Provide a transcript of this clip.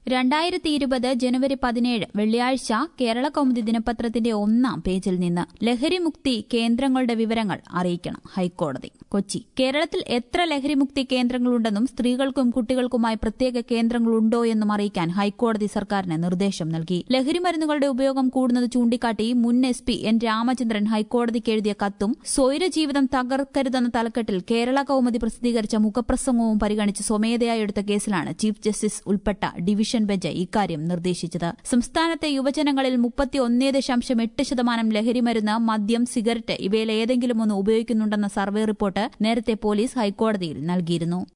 രണ്ടായിരത്തി ഇരുപത് ജനുവരി പതിനേഴ് വെള്ളിയാഴ്ച കേരള കൗമുദി ദിനപത്രത്തിന്റെ ഒന്നാം പേജിൽ നിന്ന് ലഹരിമുക്തി കേന്ദ്രങ്ങളുടെ വിവരങ്ങൾ അറിയിക്കണം ഹൈക്കോടതി കൊച്ചി കേരളത്തിൽ എത്ര ലഹരിമുക്തി കേന്ദ്രങ്ങളുണ്ടെന്നും സ്ത്രീകൾക്കും കുട്ടികൾക്കുമായി പ്രത്യേക കേന്ദ്രങ്ങളുണ്ടോ എന്നും അറിയിക്കാൻ ഹൈക്കോടതി സർക്കാരിന് നിർദ്ദേശം നൽകി ലഹരിമരുന്നുകളുടെ ഉപയോഗം കൂടുന്നത് ചൂണ്ടിക്കാട്ടി മുൻ എസ് പി എൻ രാമചന്ദ്രൻ ഹൈക്കോടതിക്ക് എഴുതിയ കത്തും സ്വൈരജീവിതം തകർക്കരുതെന്ന തലക്കെട്ടിൽ കേരള കൗമുദി പ്രസിദ്ധീകരിച്ച മുഖപ്രസംഗവും പരിഗണിച്ച് സ്വമേധയായി എടുത്ത കേസിലാണ് ചീഫ് ജസ്റ്റിസ് ഉൾപ്പെട്ട ഡിവിഷൻ ബെഞ്ച് ഇക്കാര്യം നിർദ്ദേശിച്ചത് സംസ്ഥാനത്തെ യുവജനങ്ങളിൽ മുപ്പത്തിയൊന്നേ ദശാംശം എട്ട് ശതമാനം ലഹരിമരുന്ന് മദ്യം സിഗരറ്റ് ഇവയിൽ ഏതെങ്കിലും ഒന്ന് ഉപയോഗിക്കുന്നുണ്ടെന്ന സർവേ റിപ്പോർട്ട് നേരത്തെ പോലീസ് ഹൈക്കോടതിയിൽ നൽകിയിരുന്നു